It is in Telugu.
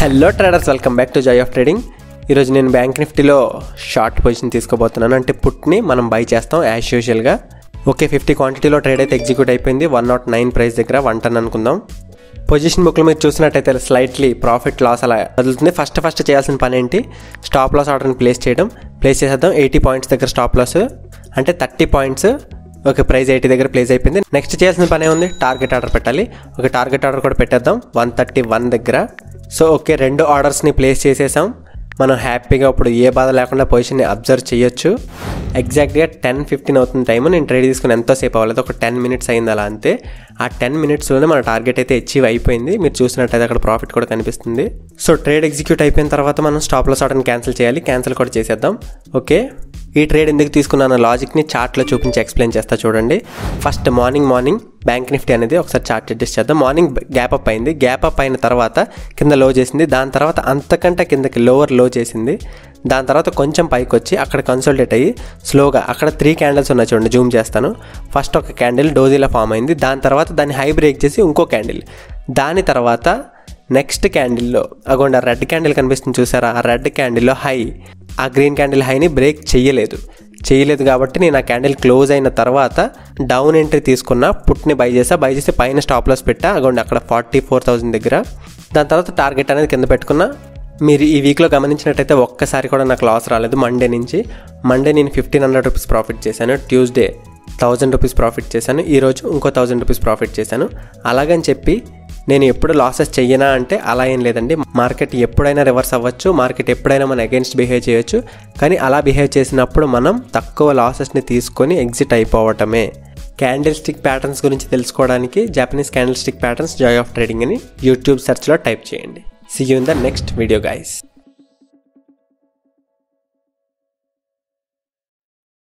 hello traders welcome back to Joy of Trading ఈరోజు నేను బ్యాంక్ నిఫ్టీలో షార్ట్ పొజిషన్ తీసుకోబోతున్నాను అంటే పుట్ని మనం బై చేస్తాం యాజ్ యూజువల్గా ఓకే ఫిఫ్టీ క్వాంటిటీలో ట్రేడ్ అయితే ఎగ్జిక్యూట్ అయిపోయింది వన్ నాట్ నైన్ ప్రైస్ దగ్గర వన్ టన్ అనుకుందాం పొజిషన్ బుక్లో మీరు చూసినట్టయితే స్లైట్లీ ప్రాఫిట్ లాస్ అలా వదులుతుంది ఫస్ట్ ఫస్ట్ చేయాల్సిన పని ఏంటి స్టాప్ లాస్ ఆర్డర్ని ప్లేస్ చేయడం ప్లేస్ చేసేద్దాం ఎయిటీ పాయింట్స్ దగ్గర స్టాప్ లాస్ అంటే thirty points okay price eighty దగ్గర ప్లేస్ అయిపోయింది నెక్స్ట్ చేయాల్సిన పని ఉంది టార్గెట్ ఆర్డర్ పెట్టాలి ఒక టార్గెట్ ఆర్డర్ కూడా పెట్టేద్దాం వన్ థర్టీ వన్ దగ్గర సో ఓకే రెండు ఆర్డర్స్ని ప్లేస్ చేసేసాం మనం హ్యాపీగా ఇప్పుడు ఏ బాధ లేకుండా పొజిషన్ని అబ్జర్వ్ చేయొచ్చు ఎగ్జాక్ట్గా టెన్ ఫిఫ్టీన్ అవుతుంది టైం నేను ట్రేడ్ తీసుకుని ఎంతోసేపు అవ్వలేదు ఒక టెన్ మినిట్స్ అయింది అలా అంతే ఆ టెన్ మినిట్స్లోనే మన టార్గెట్ అయితే అచీవ్ అయిపోయింది మీరు చూసినట్టయితే అక్కడ ప్రాఫిట్ కూడా కనిపిస్తుంది సో ట్రేడ్ ఎగ్జిక్యూట్ అయిపోయిన తర్వాత మనం స్టాప్ లాస్ ఆర్డర్ని క్యాన్సిల్ చేయాలి క్యాన్సిల్ కూడా చేసేద్దాం ఓకే ఈ ట్రేడ్ ఎందుకు తీసుకున్నాను లాజిక్ని చార్ట్లో చూపించి ఎక్స్ప్లెయిన్ చేస్తా చూడండి first morning morning bank Nifty అనేది ఒకసారి చార్ట్ అడ్జస్ట్ చేద్దాం మార్నింగ్ గ్యాప్ అప్ అయింది గ్యాప్ అప్ అయిన తర్వాత కింద లో చేసింది దాని తర్వాత అంతకంటే కిందకి లోవర్ లో చేసింది దాని తర్వాత కొంచెం పైకి వచ్చి అక్కడ కన్సల్టేట్ అయ్యి స్లోగా అక్కడ త్రీ క్యాండిల్స్ ఉన్నాయి చూడండి జూమ్ చేస్తాను ఫస్ట్ ఒక క్యాండిల్ డోజీలా ఫామ్ అయింది దాని తర్వాత దాన్ని హై బ్రేక్ చేసి ఇంకో క్యాండిల్ దాని తర్వాత నెక్స్ట్ క్యాండిల్లో అగోండి ఆ రెడ్ క్యాండిల్ కనిపిస్తుంది చూసారా ఆ రెడ్ క్యాండిల్లో హై ఆ గ్రీన్ క్యాండిల్ హైని బ్రేక్ చేయలేదు చేయలేదు కాబట్టి నేను ఆ క్యాండిల్ క్లోజ్ అయిన తర్వాత డౌన్ ఎంట్రీ తీసుకున్న పుట్ని బై చేసా బై చేసి పైన స్టాప్ లాస్ పెట్టా అగోండి అక్కడ ఫార్టీ ఫోర్ థౌసండ్ దగ్గర దాని తర్వాత టార్గెట్ అనేది కింద పెట్టుకున్నా మీరు ఈ వీక్లో గమనించినట్టయితే ఒక్కసారి కూడా నాకు లాస్ రాలేదు మండే నుంచి మండే నేను ఫిఫ్టీన్ హండ్రెడ్ రూపీస్ ప్రాఫిట్ చేశాను ట్యూస్డే థౌజండ్ రూపీస్ ప్రాఫిట్ చేశాను ఈరోజు ఇంకో థౌజండ్ రూపీస్ ప్రాఫిట్ చేశాను అలాగని చెప్పి నేను ఎప్పుడు లాసెస్ చెయ్యనా అంటే అలా ఏం లేదండి మార్కెట్ ఎప్పుడైనా రివర్స్ అవ్వచ్చు మార్కెట్ ఎప్పుడైనా మన అగేన్స్ట్ బిహేవ్ చేయొచ్చు కానీ అలా బిహేవ్ చేసినప్పుడు మనం తక్కువ లాసెస్ని తీసుకొని ఎగ్జిట్ అయిపోవటమే క్యాండిల్ స్టిక్ ప్యాటర్న్స్ గురించి తెలుసుకోవడానికి Japanese candlestick patterns Joy of Trading అని యూట్యూబ్ సెర్చ్లో టైప్ చేయండి see you in the next video guys